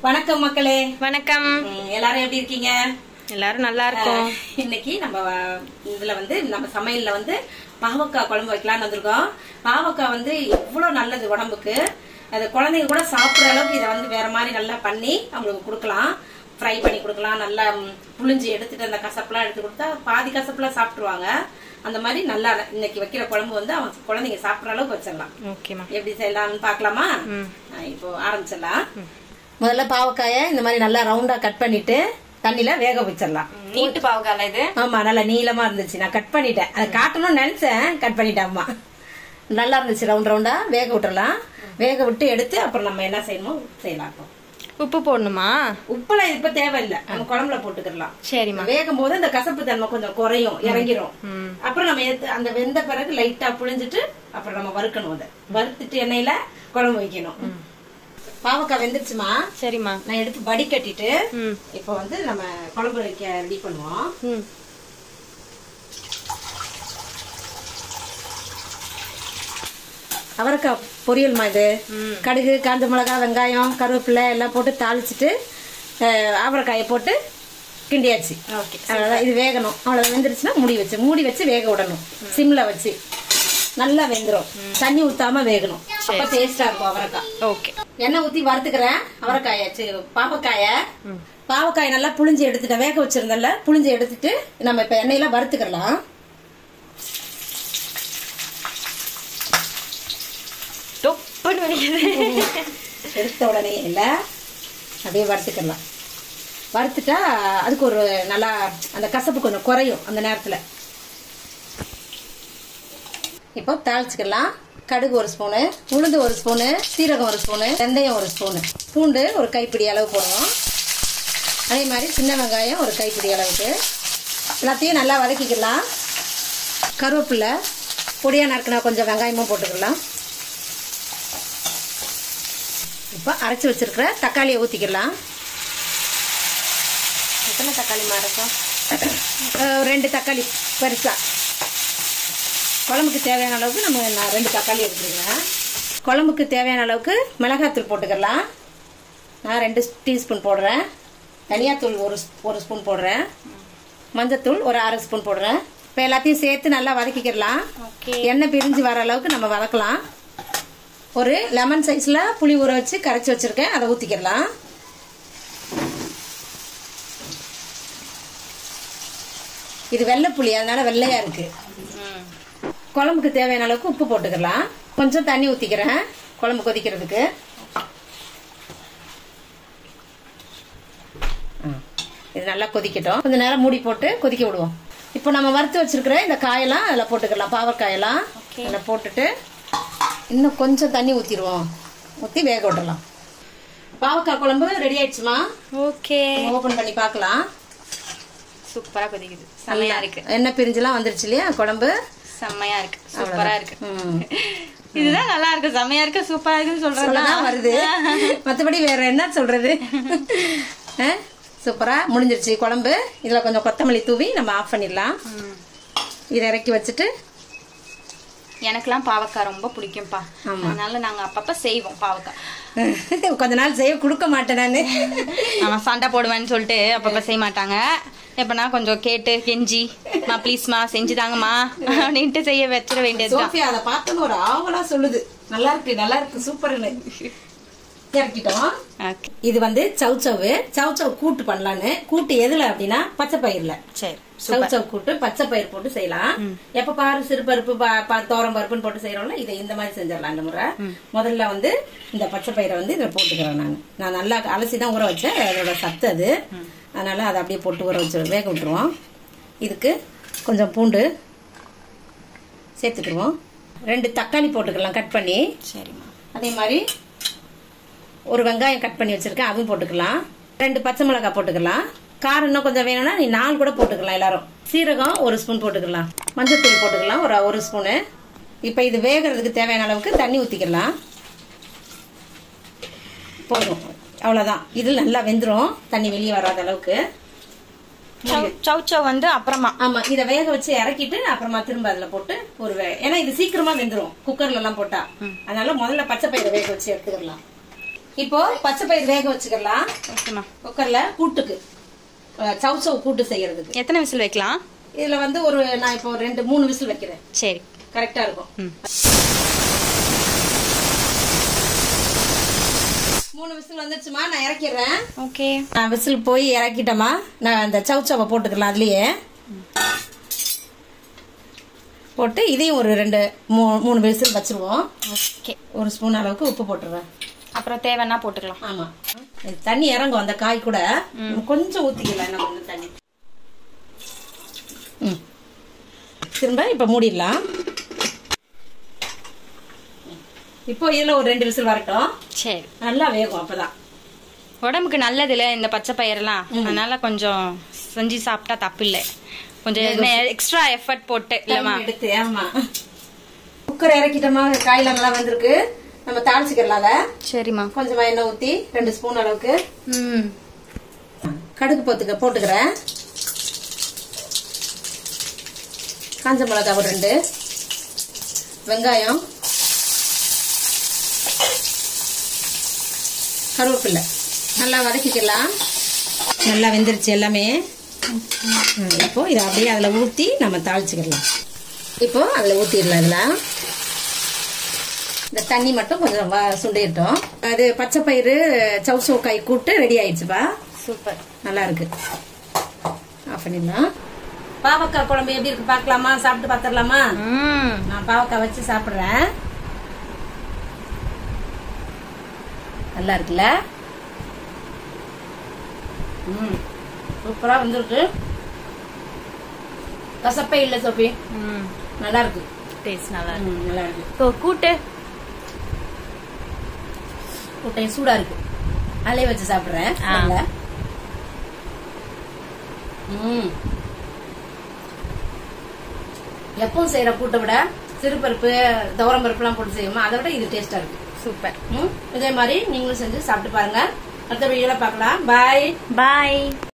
வணக்கம் மக்களே வணக்கம் ம், எல்லாரும் எப்படி இருக்கீங்க எல்லாரும் நல்லா இருக்கோம் அஹ், இன்னைக்கு நம்ம அஹ், இதுல வந்து நம்ம சமையல்ல வந்து பாவக்காய் குழம்பு வைக்கலாம்னு வந்திருக்கோம் பாவக்காய் வந்து எவ்வளவு நல்லது உடம்புக்கு அது குழந்தைங்க கூட சாப்பிடுற அளவுக்கு இதை வந்து வேற மாதிரி நல்லா பண்ணி அவங்களுக்கு கொடுக்கலாம் ஃப்ரை பண்ணி கொடுக்கலாம் நல்லா ம், புழிஞ்சு எடுத்துட்டு அந்த கசப்புலாம் எடுத்து கொடுத்தா பாதி கசப்புலாம் சாப்பிட்டுருவாங்க அந்த மாதிரி நல்லா இன்னைக்கு வைக்கிற குழம்பு வந்து அவன் குழந்தைங்க சாப்பிடுற அளவுக்கு வச்சிடலாம் ஓகேமா எப்படி செய்யலாம்னு பார்க்கலாமா ஆ, இப்போ ஆரம்பிச்சிடலாம் முதல்ல பாவக்காயை இந்த மாதிரி நல்லா ரவுண்டா கட் பண்ணிட்டு தண்ணியில வேக வச்சிடலாம் நீட்டு பாவக்கால இது ஆமா நல்லா நீளமா இருந்துச்சு நான் கட் பண்ணிட்டேன் அதை காட்டணும்னு நினைச்சேன் கட் பண்ணிட்டேன் அம்மா நல்லா இருந்துச்சு ரவுண்ட் ரவுண்டா வேக விட்டுறலாம் வேக விட்டு எடுத்து அப்புறம் நம்ம என்ன செய்யணுமோ செய்யலாம் இப்போ. உப்பு போடணுமா உப்பெல்லாம் இப்ப தேவையில்லை நம்ம குழம்புல போட்டுக்கலாம் சரிம்மா வேகும் போது இந்த கசப்பு தன்மை கொஞ்சம் குறையும் இறங்கிரும் அப்புறம் நம்ம எடுத்து அந்த வெந்த பிறகு லைட்டா புழிஞ்சிட்டு அப்புறம் நம்ம வறுக்கணும் அதை வறுத்துட்டு எண்ணெயில குழம்பு வைக்கணும் பாவக்காய் வெந்துருச்சுமா சரிம்மா நான் எடுத்து வடிகட்டிட்டு ம் இப்போ வந்து நம்ம குழம்பு வைக்க ரெடி பண்ணுவோம் ம் அவரைக்காய் பொரியல்மா இது கடுகு காஞ்ச மிளகாய் வெங்காயம் கருவேப்பிலை எல்லாம் போட்டு தாளிச்சிட்டு அஹ், அவரைக்காயை போட்டு கிண்டியாச்சு ஓகே அவ்வளவுதான் இது வேகணும் அவ்வளவு வெந்துருச்சுன்னா மூடி வச்சு மூடி வச்சு வேக விடணும் சிம்ல வச்சு நல்லா வெந்துரும் தண்ணி ஊத்தாம வேகணும் அப்ப டேஸ்டா இருக்கும் அவரைக்காய் ஓகே எண்ணெய் ஊத்தி வறுத்துக்கிறேன் அவரைக்காய சி- பாவக்காய பாவக்காய் நல்லா புளிஞ்சு எடுத்துட்டேன் வேக வச்சிருந்தேன்ல புளிஞ்சு எடுத்துட்டு நம்ம இப்ப எண்ணெயில வறுத்துக்கலாம் தொப்புன்னு வலிக்குது எடுத்த உடனே இல்ல அப்படியே வறுத்துக்கலாம் வறுத்துட்டா அதுக்கு ஒரு நல்லா அந்த கசப்பு கொஞ்சம் குறையும் அந்த நேரத்துல இப்போ தாளிச்சுக்கலாம் கடுகு ஒரு ஸ்பூனு உளுந்து ஒரு ஸ்பூனு சீரகம் ஒரு ஸ்பூனு வெந்தயம் ஒரு ஸ்பூனு பூண்டு ஒரு கைப்பிடி அளவு போடுவோம் அதே மாதிரி சின்ன வெங்காயம் ஒரு கைப்பிடி அளவுக்கு எல்லாத்தையும் நல்லா வதக்கிக்கலாம் கருவேப்பிலை பொடியாக நறுக்கினா கொஞ்சம் வெங்காயமும் போட்டுக்கலாம் இப்போ அரைச்சி வச்சிருக்கிற தக்காளியை ஊற்றிக்கலாம் எத்தனை தக்காளி மரக்கம் அஹ் ரெண்டு தக்காளி பெருசா குழம்புக்கு தேவையான அளவுக்கு நம்ம நான் ரெண்டு தக்காளி எடுத்துருக்கேன் குழம்புக்கு தேவையான அளவுக்கு மிளகாத்தூள் போட்டுக்கலாம் நான் ரெண்டு டீஸ்பூன் போடுறேன் தனியாத்தூள் ஒரு ஸ்- ஒரு ஸ்பூன் போடுறேன் மஞ்சத்தூள் ஒரு அரை ஸ்பூன் போடுறேன் இப்போ எல்லாத்தையும் சேர்த்து நல்லா வதக்கிக்கிடலாம் ஓகே எண்ணெய் பிரிஞ்சு வர அளவுக்கு நம்ம வதக்கலாம் ஒரு லெமன் சைஸ்ல புளி ஊற வச்சு கரைச்சி வச்சிருக்கேன் அதை ஊத்திக்கிடலாம் இது வெள்ளை புளி அதனால வெள்ளையா இருக்கு ம் குழம்புக்கு தேவையான அளவுக்கு உப்பு போட்டுக்கலாம் கொஞ்சம் தண்ணி ஊத்திக்கிறேன் குழம்பு கொதிக்கிறதுக்கு ஆ, இது நல்லா கொதிக்கட்டும் கொஞ்ச நேரம் மூடி போட்டு கொதிக்க விடுவோம் இப்போ நம்ம வறுத்து வச்சிருக்கிற இந்த காயெல்லாம் அதில் போட்டுக்கலாம் பாவற்காயெல்லாம் அதில் போட்டுட்டு இன்னும் கொஞ்சம் தண்ணி ஊற்றிடுவோம் ஊற்றி வேக விடலாம் பாவக்காய் குழம்பு ரெடி ஆயிடுச்சுமா ஓகே ஓப்பன் பண்ணி பார்க்கலாம் சூப்பரா கொதிக்குது செம்மையா இருக்கு எண்ணெய் பிரிஞ்சுலாம் வந்துருச்சு இல்லையா குழம்பு செம்மையா இருக்கு சூப்பரா இருக்கு ம் இதுதான் நல்லா இருக்கு செம்மையா இருக்கு சூப்பரா இருக்குன்னு சொல்றதா சொல்லதான் வருது மத்தபடி வேற என்ன சொல்றது ஆ? சூப்பரா முடிஞ்சிருச்சு குழம்பு இதுல கொஞ்சம் கொத்தமல்லி தூவி நம்ம ஆஃப் பண்ணிடலாம் இதை இறக்கி வச்சுட்டு எனக்கெல்லாம் பாவக்காய் ரொம்ப பிடிக்கும்ப்பா அதனால நாங்க அப்பப்ப செய்வோம் பாவக்காய் கொஞ்ச நாள் செய்ய கொடுக்க மாட்டேன் நானு அவன் சண்டை போடுவேன்னு சொல்லிட்டு அப்பப்ப செய்ய மாட்டாங்க எப்பனா கொஞ்சம் கேட்டு கெஞ்சி மா ப்ளீஸ்மா செஞ்சு தாங்கம்மா அப்படின்ட்டு செய்ய வச்சிட வேண்டியதுதான் சோஃபியா அதை பார்த்தோன்னு ஒரு ஆவலா சொல்லுது நல்லா இருக்கு நல்லா இருக்கு சூப்பர்னு இறக்கிட்டோம் ஓகே இது வந்து சவுச்சவு சவுச்சவு கூட்டு பண்ணலான்னு கூட்டு எதுல அப்படின்னா பச்சை பயிர்ல சரி சவுச்சவு கூட்டு பச்சை பயிர் போட்டு செய்யலாம் எப்ப பாரு சிறுபருப்பு ப- ப- தோரம் பருப்புன்னு போட்டு செய்யறோம்ல இதை இந்த மாதிரி செஞ்சிடலாம் இந்த முறை முதல்ல வந்து இந்த பச்சை பயிரை வந்து இதை போட்டுக்கிறேன் நான் நான் நல்லா அலசி தான் ஊற வச்சேன் அதோட சத்து அது அதனால அதை அப்படியே போட்டு ஊற வச்சு வேக விட்டுருவோம் இதுக்கு கொஞ்சம் பூண்டு சேர்த்துக்கிடுவோம் ரெண்டு தக்காளி போட்டுக்கலாம் கட் பண்ணி சரிம்மா அதே மாதிரி ஒரு வெங்காயம் கட் பண்ணி வச்சிருக்கேன் அதுவும் போட்டுக்கலாம் ரெண்டு பச்சை மிளகாய் போட்டுக்கலாம் காரம் இன்னும் கொஞ்சம் வேணும்னா நீ நாலு கூட போட்டுக்கலாம் எல்லாரும் சீரகம் ஒரு ஸ்பூன் போட்டுக்கலாம் மஞ்சத்தூள் போட்டுக்கலாம் ஒரு ஒரு ஸ்பூனு இப்போ இது வேகிறதுக்கு தேவையான அளவுக்கு தண்ணி ஊற்றிக்கலாம் போதும் அவ்வளோதான் இது நல்லா வெந்துடும் தண்ணி வெளியே வராத அளவுக்கு சவுச்சவ் வந்து அப்புறமா ஆமா இத வேக வச்சு இறக்கிட்டு அப்புறமா திரும்ப அதுல போட்டு ஒரு வே- ஏன்னா இது சீக்கிரமா வெந்துரும் குக்கர்ல எல்லாம் போட்டா அதனால முதல்ல பச்சை பயிரை வேக வச்சு எடுத்துக்கலாம் இப்போ பச்சை பயிர் வேக வச்சுக்கலாம் ஓகேம்மா குக்கர்ல கூட்டுக்கு அஹ், சவ் சவ் கூட்டு செய்யறதுக்கு எத்தனை விசில் வைக்கலாம் இதுல வந்து ஒரு நான் இப்போ ஒரு ரெண்டு மூணு விசில் வைக்கிறேன் சரி கரெக்டா இருக்கும் ம் மூணு விசில் வந்துச்சுமா நான் இறக்கிடுறேன் ஓகே நான் விசில் போய் இறக்கிட்டேமா நான் அந்த சவுச்சவை போட்டுக்கலாம் அதுலயே போட்டு இதையும் ஒரு ரெண்டு மூ- மூணு விசில் வச்சிருவோம் ஓகே ஒரு ஸ்பூன் அளவுக்கு உப்பு போட்டுருவேன் அப்புறம் தேவைன்னா போட்டுக்கலாம் ஆமா இது தண்ணி இறங்கும் அந்த காய் கூட கொஞ்சம் ஊத்திக்கலாம் இன்னும் கொஞ்சம் தண்ணி ம். திரும்ப இப்ப மூடிடலாம் இப்போ இதுல ஒரு ரெண்டு விசில் வரட்டும் சரி நல்லா வேகும் அப்பதான் உடம்புக்கு நல்லதுல இந்த பச்சை பயிரெல்லாம் அதனால கொஞ்சம் செஞ்சு சாப்பிட்டா தப்பு இல்லை கொஞ்சம் எக்ஸ்ட்ரா எஃபர்ட் போட்டு இல்லம்மா Time எடுத்து ஆமா குக்கர் இறக்கிட்டோமா காயெல்லாம் நல்லா வந்திருக்கு நம்ம தாளிச்சுக்கலாம் அதை சரிம்மா கொஞ்சமா எண்ணெய் ஊத்தி ரெண்டு ஸ்பூன் அளவுக்கு ம் கடுகு போத்துக்க போட்டுக்கிறேன் காஞ்ச மிளகா ஒரு ரெண்டு வெங்காயம் கருவேப்பிலை நல்லா வதக்கிக்கலாம் நல்லா வெந்துருச்சு எல்லாமே ம், இப்போ இதை அப்படியே அதில் ஊற்றி நம்ம தாளிச்சுக்கலாம் இப்போ அதில் ஊற்றிடலாம் இதில் இந்த தண்ணி மட்டும் கொஞ்சம் வ- சுண்டிட்டோம் அது பச்சை பயிறு சவுசோ காய் கூட்டு ரெடி ஆயிடுச்சுப்பா சூப்பர் நல்லா இருக்கு ஆஃப் பண்ணிடலாம் பாவக்காய் குழம்பு எப்படி இருக்கு பார்க்கலாமா சாப்பிட்டு பார்த்துடலாமா ம் நான் பாவக்காய் வச்சு சாப்பிடுறேன் நல்லா இருக்குல்ல ம் சூப்பரா வந்திருக்கு கசப்பே இல்லை சோப்பி ம் நல்லா இருக்கு டேஸ்ட் நல்லா இருக்கு ம், நல்லா இருக்கு இப்போ கூட்டு கூட்டையும் சூடா இருக்கு அதிலே வச்சு சாப்பிடுறேன் ஆ. நல்லா. ம் எப்பவும் செய்யற கூட்டை விட சிறுபருப்பு துவரம் பருப்புலாம் போட்டு செய்வோமா அதை விட இது டேஸ்டா இருக்கு சூப்பர் ம், இதே மாதிரி நீங்களும் செஞ்சு சாப்பிட்டு பாருங்க அடுத்த வீடியோல பார்க்கலாம் பாய் பாய்